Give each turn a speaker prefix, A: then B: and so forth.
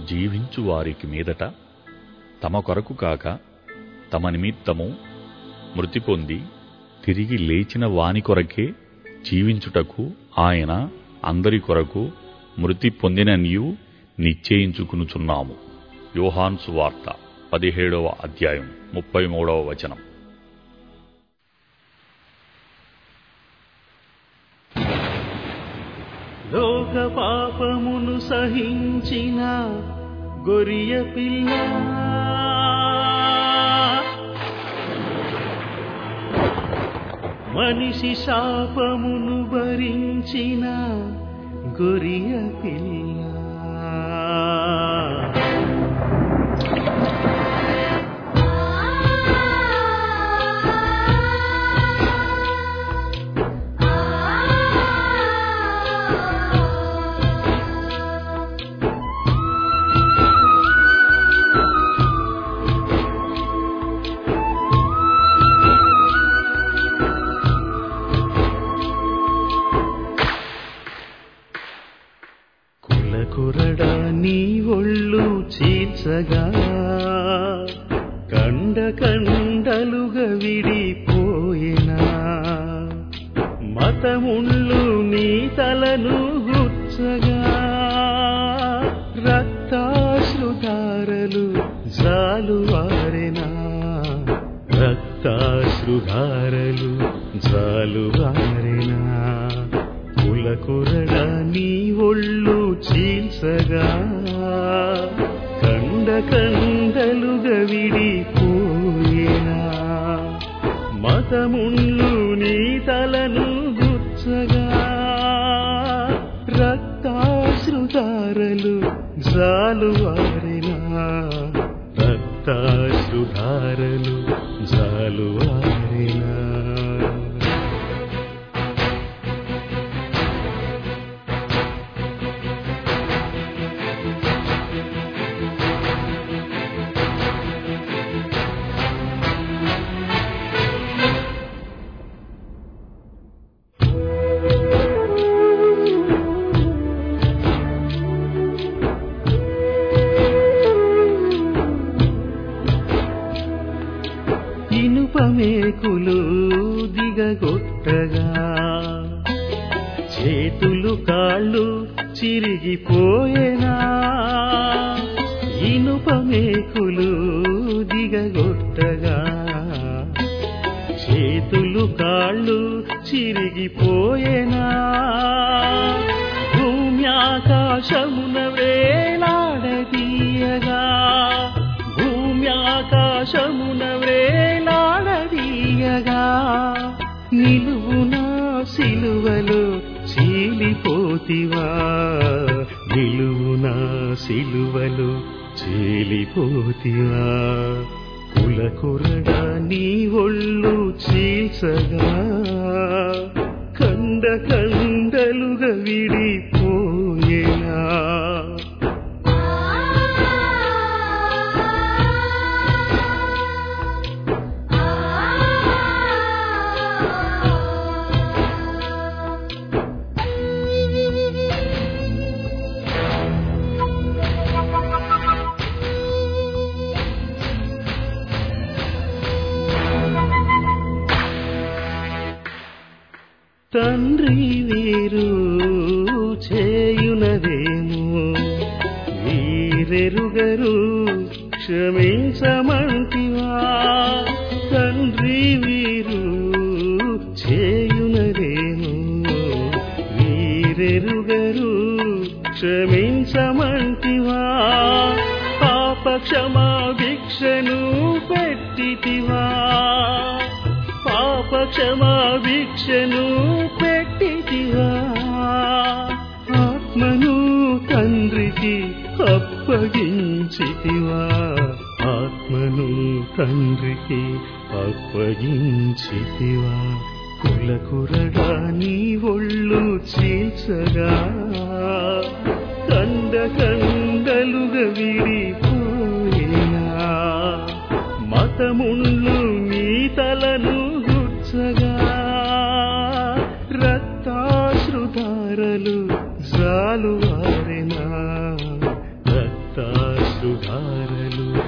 A: జీవించు వారికి మీదట తమ కొరకు కాక తమ నిమిత్తము మృతి పొంది తిరిగి లేచిన వాని కొరకే జీవించుటకు ఆయన అందరి కొరకు మృతి పొందిననియు నిశ్చయించుకునుచున్నాము యోహాన్ సువార్త పదిహేడవ అధ్యాయం ముప్పై మూడవ వచనం
B: లోక పాపమును సహించిన గొరియ పిల్ల మనిషి శాపమును భరించిన గొరియ పిల్ల కులకురడ నీ ఒళ్ళు చీల్చగా కండ కండలుగా విడిపోయినా మతముళ్ళు నీ తలను గుచ్చగా రక్తాశ్రుధారలు జాలువారెనా రక్తాశ్రుధారలు జాలువారెనా కులకురడ నీ ఒళ్ళు చీల్చగా కండ కండలుగా విడిపోయినా మతముళ్ళు నీ తలను గుచ్చగా రక్తాశ్రుధారలు జాలువారినా రక్తాశ్రుధారలు జాలువారినా ఇనుపమేకులు దిగగొట్టగా చేతులు కాళ్ళు చిరిగిపోయేనా ఇనుపమేకులు దిగగొట్టగా చేతులు కాళ్ళు చిరిగిపోయేనా భూమి ఆకాశమున వేలాడదీయగా భూమి ఆకాశమున వేలాడదీయగా నిలువునా సిలువలో చీలిపోతివా నిలువునా సిలువలో చీలిపోతివా కులకురడా నీ ఒళ్ళు చీల్చగా కండ కండలుగా విడిపోయేనా తండ్రి వీరు చేయునదేమో వీరెరుగరు క్షమించమంటివా తండ్రి వీరు చేయునదేమో వీరెరుగరు క్షమించమంటివా పాప క్షమా భిక్షను పెట్టితివా పాప క్షమా భిక్షను పెట్టితివా ఆత్మను తండ్రికి అప్పగించితివా ఆత్మను తండ్రికి అప్పగించితివా కులకురడా నీ ఒళ్ళు చీల్చగా కండ కండలుగా విడిపోయినా మతముళ్ళు నీ తలను గుచ్చగా రక్తాశ్రుధారలు జాలువారెనా రక్త అమృతాశ్రుధారలు